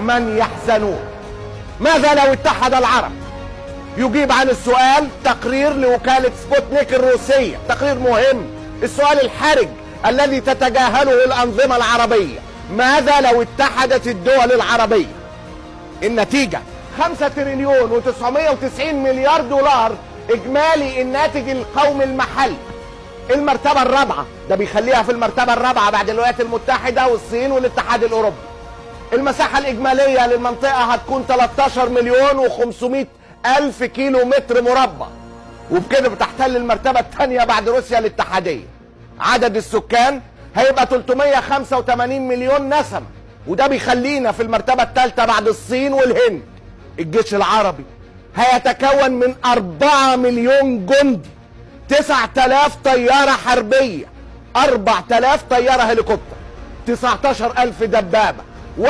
من يحزنون ماذا لو اتحد العرب يجيب عن السؤال تقرير لوكالة سبوتنيك الروسية تقرير مهم السؤال الحرج الذي تتجاهله الأنظمة العربية ماذا لو اتحدت الدول العربية النتيجة 5 تريليون و990 مليار دولار إجمالي الناتج القومي المحلي المرتبة الرابعة ده بيخليها في المرتبة الرابعة بعد الولايات المتحدة والصين والاتحاد الأوروبي المساحة الإجمالية للمنطقة هتكون 13 مليون و500 ألف كيلو متر مربع وبكده بتحتل المرتبة الثانية بعد روسيا الاتحادية عدد السكان هيبقى 385 مليون نسمة وده بيخلينا في المرتبة الثالثة بعد الصين والهند الجيش العربي هيتكون من 4 مليون جندي 9000 طيارة حربية 4000 طيارة هليكوبتر 19000 دبابة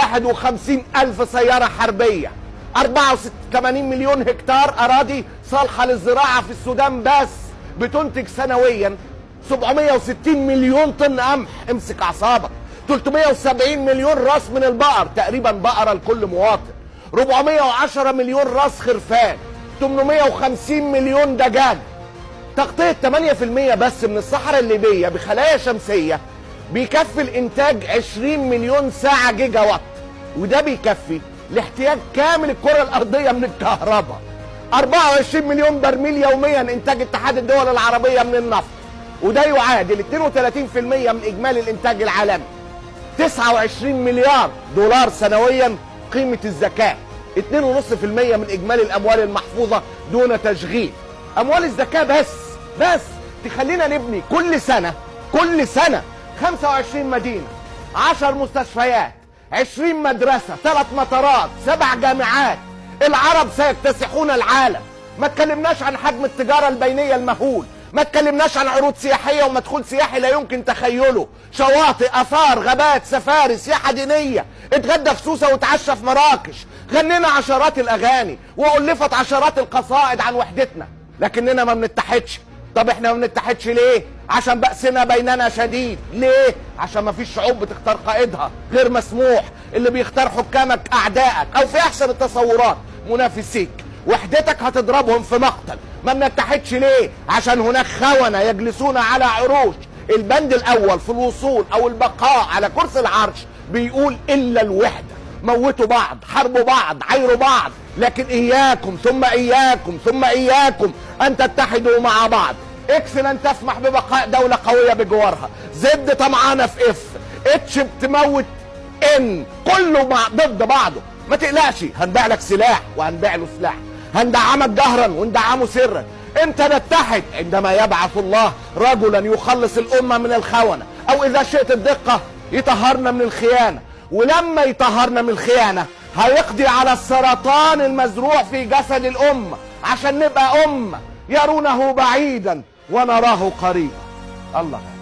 51000 سيارة حربية 84 مليون هكتار أراضي صالحة للزراعة في السودان بس بتنتج سنويا 760 مليون طن قمح امسك أعصابك 370 مليون راس من البقر تقريبا بقرة لكل مواطن 410 مليون راس خرفان 850 مليون دجاج تغطية 8% بس من الصحراء الليبية بخلايا شمسية بيكفي الإنتاج 20 مليون ساعة جيجا وات وده بيكفي لاحتياج كامل الكرة الأرضية من الكهرباء 24 مليون برميل يوميا إنتاج اتحاد الدول العربية من النفط وده يعادل 32% من إجمالي الإنتاج العالمي 29 مليار دولار سنويا قيمة الزكاة 2.5% من إجمالي الأموال المحفوظة دون تشغيل أموال الزكاة بس بس تخلينا نبني كل سنة كل سنة 25 مدينة 10 مستشفيات 20 مدرسة ثلاث مطارات سبع جامعات العرب سيكتسحون العالم ما تكلمناش عن حجم التجارة البينية المهول ما تكلمناش عن عروض سياحية ومدخول سياحي لا يمكن تخيله شواطئ أثار غابات سفاري سياحة دينية اتغدى في سوسة وتعشى في مراكش غنينا عشرات الأغاني وألفت عشرات القصائد عن وحدتنا لكننا ما بنتحدش طب احنا ما بنتحدش ليه عشان بأسنا بيننا شديد ليه عشان ما فيش شعوب بتختار قائدها غير مسموح اللي بيختار حكامك اعدائك او في احسن التصورات منافسيك وحدتك هتضربهم في مقتل ما بنتحدش ليه عشان هناك خونة يجلسون على عروش البند الاول في الوصول او البقاء على كرسي العرش بيقول الا الوحده موتوا بعض حاربوا بعض عايروا بعض لكن اياكم ثم اياكم ثم اياكم ان تتحدوا مع بعض اكس لن تسمح ببقاء دولة قوية بجوارها زد طمعانة في اف اتش بتموت ان كله مع ضد بعضه ما تقلقش هنبيع لك سلاح وهنبيع له سلاح هندعمك جهرا وندعمه سرا امتى نتحد عندما يبعث الله رجلا يخلص الامه من الخونه او اذا شئت الدقه يطهرنا من الخيانه ولما يطهرنا من الخيانه هيقضي على السرطان المزروع في جسد الامه عشان نبقى امه يرونه بعيدا ونراه قريبا الله